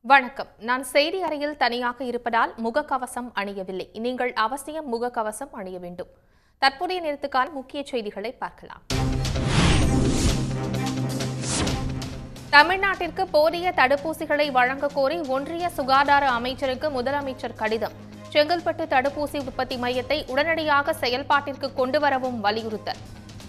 வணக்கம் நான் செய்தி அறையில் தனியாக இருப்பதால் முகக்கவசம் அணியவில்லை நீங்கள் அவசியம் முகக்கவசம் அணிய வேண்டும் தற்போதைய நேரத்துக்கான முக்கிய செய்திகளை பார்க்கலாம் தமிழ்நாட்டிற்கு போதிய தடுப்பூசிகளை வழங்கக் கோரி ஒன்றிய சுகாதார அமைச்சருக்கு முதலமைச்சர் கடிதம் செங்கல்பட்டு தடுப்பூசி உற்பத்தி மையத்தை உடனடியாக செயல்பாட்டிற்கு கொண்டுவரவும் வலியுறுத்தல்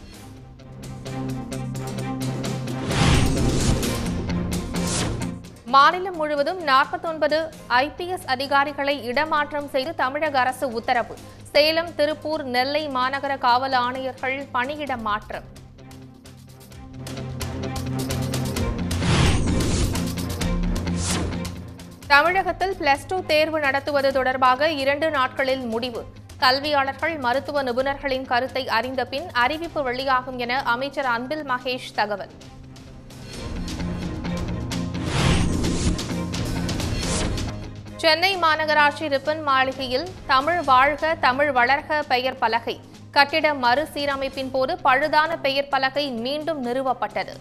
மாநிலம் முழுவதும் 49 ஐபிஎஸ் அதிகாரிகளை இடமாற்றம் செய்து தமிழக அரசு உத்தரவு சேலம் திருப்பூர் நெல்லை மாநகர காவல் ஆணையர்கள் பணியிட மாற்றம் தமிழகத்தில் பிளஸ் டூ தேர்வு நடத்துவது தொடர்பாக இரண்டு நாட்களில் முடிவு கல்வியாளர்கள் மருத்துவ நிபுணர்களின் கருத்தை அறிந்த பின் அறிவிப்பு வெளியாகும் என அமைச்சர் அன்பில் மகேஷ் தகவல் சென்னை மாநகராட்சி ரிப்பன் மாளிகையில் தமிழ் வாழ்க தமிழ் வளர்க பெயர் பலகை கட்டிட மறுசீரமைப்பின் போது பழுதான பெயர் பலகை மீண்டும் நிறுவப்பட்டது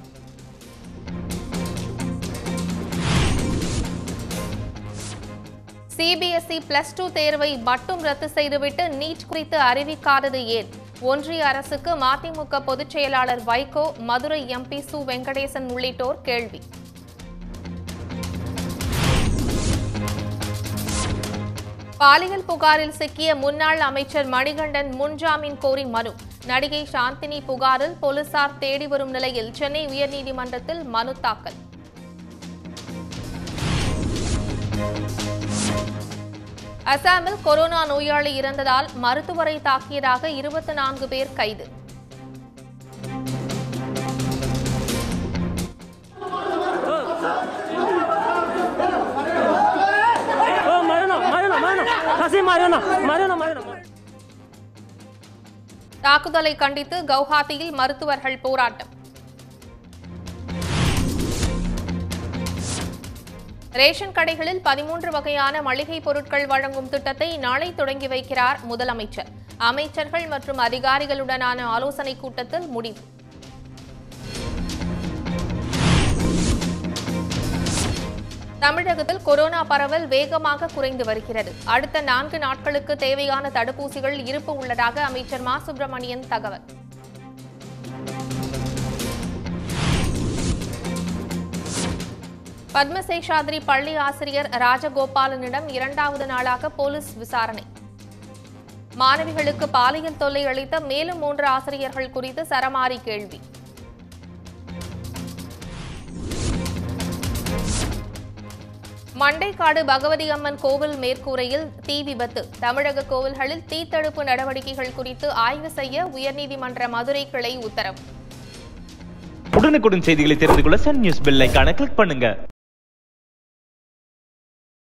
சிபிஎஸ்இ பிளஸ் டூ தேர்வை மட்டும் ரத்து செய்துவிட்டு நீட் குறித்து அறிவிக்காதது ஏன் ஒன்றிய அரசுக்கு மதிமுக பொதுச் செயலாளர் வைகோ மதுரை எம்பி சு வெங்கடேசன் உள்ளிட்டோர் கேள்வி பாலியல் புகாரில் சிக்கிய முன்னாள் அமைச்சர் மணிகண்டன் முன்ஜாமீன் கோரி மனு நடிகை சாந்தினி புகாரில் போலீசார் தேடி வரும் நிலையில் சென்னை உயர்நீதிமன்றத்தில் மனு தாக்கல் அசாமில் கொரோனா நோயாளி இறந்ததால் மருத்துவரை தாக்கியதாக இருபத்தி நான்கு பேர் கைது 어 마요나 마요나 마요나 다시 마요나 마요나 마요나 தாக்குதலை கண்டித்து கவுஹாத்தியில் மருத்துவர்கள் போராட்டம் ரேஷன் கடைகளில் பதிமூன்று வகையான மளிகை பொருட்கள் வழங்கும் திட்டத்தை நாளை தொடங்கி வைக்கிறார் முதலமைச்சர் அமைச்சர்கள் மற்றும் அதிகாரிகளுடனான ஆலோசனைக் கூட்டத்தில் முடிவு தமிழகத்தில் கொரோனா பரவல் வேகமாக குறைந்து வருகிறது அடுத்த நான்கு நாட்களுக்கு தேவையான தடுப்பூசிகள் இருப்பு உள்ளதாக அமைச்சர் மா சுப்பிரமணியன் தகவல் பத்மசேஷாத்ரி பள்ளி ஆசிரியர் ராஜகோபாலனிடம் இரண்டாவது நாளாக போலீஸ் விசாரணை மாணவிகளுக்கு பாலியல் தொல்லை அளித்த மேலும் மூன்று ஆசிரியர்கள் குறித்து சரமாரி கேள்வி மண்டைக்காடு பகவதி அம்மன் கோவில் மேற்கூரையில் தீ விபத்து தமிழக கோவில்களில் தீத்தடுப்பு நடவடிக்கைகள் குறித்து ஆய்வு செய்ய உயர்நீதிமன்ற மதுரை கிளை உத்தரவு உடனுக்குடன் செய்திகளை தெரிந்து கொள்ள சன் நியூஸ் பெல் ஐகானை கிளிக் பண்ணுங்க